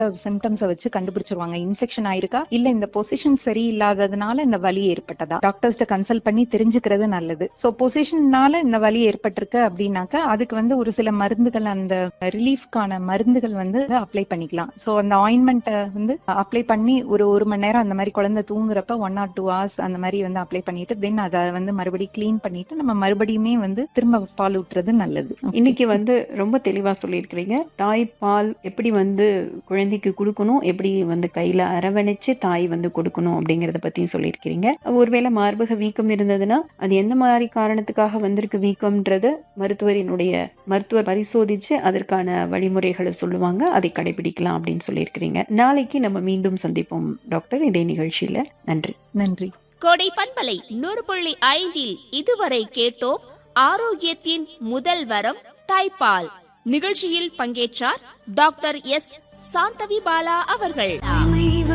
சிம்டம்ஸ வச்சு கண்டுபிடிச்சிருவாங்க இன்ஃபெக்ஷன் ஆயிருக்கா இல்ல இந்த பொசிஷன் சரியில்லாததுனால இந்த வலி ஏற்பட்டதா டாக்டர்ஸ்ட கன்சல்ட் பண்ணி தெரிஞ்சுக்கிறது நல்லது சோ பொசிஷன்னால இந்த வலி ஏற்பட்டிருக்கு அப்படின்னாக்கா அதுக்கு வந்து ஒரு சில மருந்துகள் அந்த ரிலீஃப்கான மருந்துகள் வந்து அப்ளை பண்ணிக்கலாம் சோ அந்த ஆயின்மெண்ட்டை வந்து அப்ளை பண்ணி ஒரு ஒரு மணி நேரம் அந்த மாதிரி குழந்தை தூங்குறப்ப ஒன் ஆர் டூ ஹவர்ஸ் அந்த மாதிரி வந்து அப்ளை பண்ணிட்டு தென் அதை வந்து மறுபடியும் க்ளீன் பண்ணிட்டு நம்ம மறுபடியுமே வந்து திரும்ப பால் ஊட்டுறது நல்லது இன்னைக்கு வந்து ரொம்ப தெளிவா சொல்லியிருக்கிறீங்க தாய்ப்பால் எப்படி வந்து குழந்தைக்கு கொடுக்கணும் எப்படி வந்து கையில அரவணைச்சு தாய் வந்து கொடுக்கணும் அப்படிங்கறத பத்தியும் சொல்லியிருக்கிறீங்க ஒருவேளை மார்பக வீக்கம் இருந்ததுன்னா அது எந்த மாதிரி காரணத்துக்காக வந்திருக்கு வீக்கம்ன்றது மருத்துவரினுடைய மருத்துவர் பரிசோதிச்சு அதற்கான வழிமுறைகளை சொல்லுவாங்க அதை கடைபிடிக்கலாம் அப்படின்னு சொல்லியிருக்கிறீங்க நாளைக்கு நம்ம மீண்டும் சந்திப்போம் டாக்டர் இதே நிகழ்ச்சியில நன்றி நன்றி கோடை பண்பலை நூறு புள்ளி ஐந்தில் இதுவரை கேட்டோம் ஆரோக்கியத்தின் முதல் வரம் தாய்ப்பால் நிகழ்ச்சியில் பங்கேற்றார் டாக்டர் எஸ் சாந்தவி பாலா அவர்கள்